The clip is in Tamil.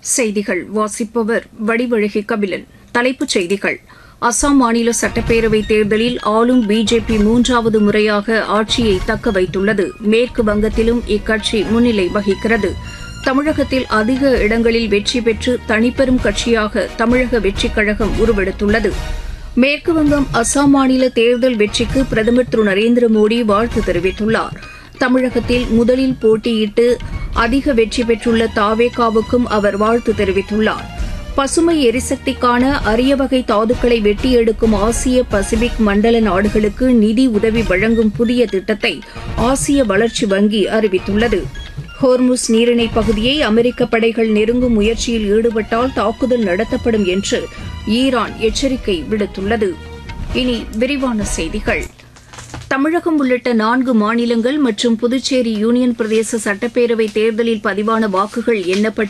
செய்திகள் வாசிப்பவர் வடிவழகி கபிலன் தலைப்புச் செய்திகள் அசாம் மாநில சட்டப்பேரவைத் தேர்தலில் ஆளும் பிஜேபி மூன்றாவது முறையாக ஆட்சியை தக்க வைத்துள்ளது மேற்கு வங்கத்திலும் இக்கட்சி முன்னிலை வகிக்கிறது தமிழகத்தில் அதிக இடங்களில் வெற்றி பெற்று தனிப்பெரும் கட்சியாக தமிழக வெற்றிக் கழகம் உருவெடுத்துள்ளது மேற்குவங்கம் அசாம் மாநில தேர்தல் வெற்றிக்கு பிரதமர் திரு நரேந்திர மோடி வாழ்த்து தெரிவித்துள்ளார் தமிழகத்தில் முதலில் போட்டியிட்டு அதிக வெற்றி பெற்றுள்ள தாவேகாவுக்கும் அவர் வாழ்த்து தெரிவித்துள்ளார் பசுமை எரிசக்திக்கான அரிய வகை தாதுக்களை வெட்டி எடுக்கும் ஆசிய பசிபிக் மண்டல நாடுகளுக்கு நிதி உதவி வழங்கும் புதிய திட்டத்தை ஆசிய வளர்ச்சி வங்கி அறிவித்துள்ளது ஹோர்முஸ் நீரிணை பகுதியை அமெரிக்க படைகள் நெருங்கும் முயற்சியில் ஈடுபட்டால் தாக்குதல் நடத்தப்படும் என்று ஈரான் எச்சரிக்கை விடுத்துள்ளது இனி விரிவான செய்திகள் தமிழகம் உள்ளிட்ட நான்கு மாநிலங்கள் மற்றும் புதுச்சேரி யூனியன் பிரதேச சட்டப்பேரவை தேர்தலில் பதிவான வாக்குகள் எண்ணப்பட்டு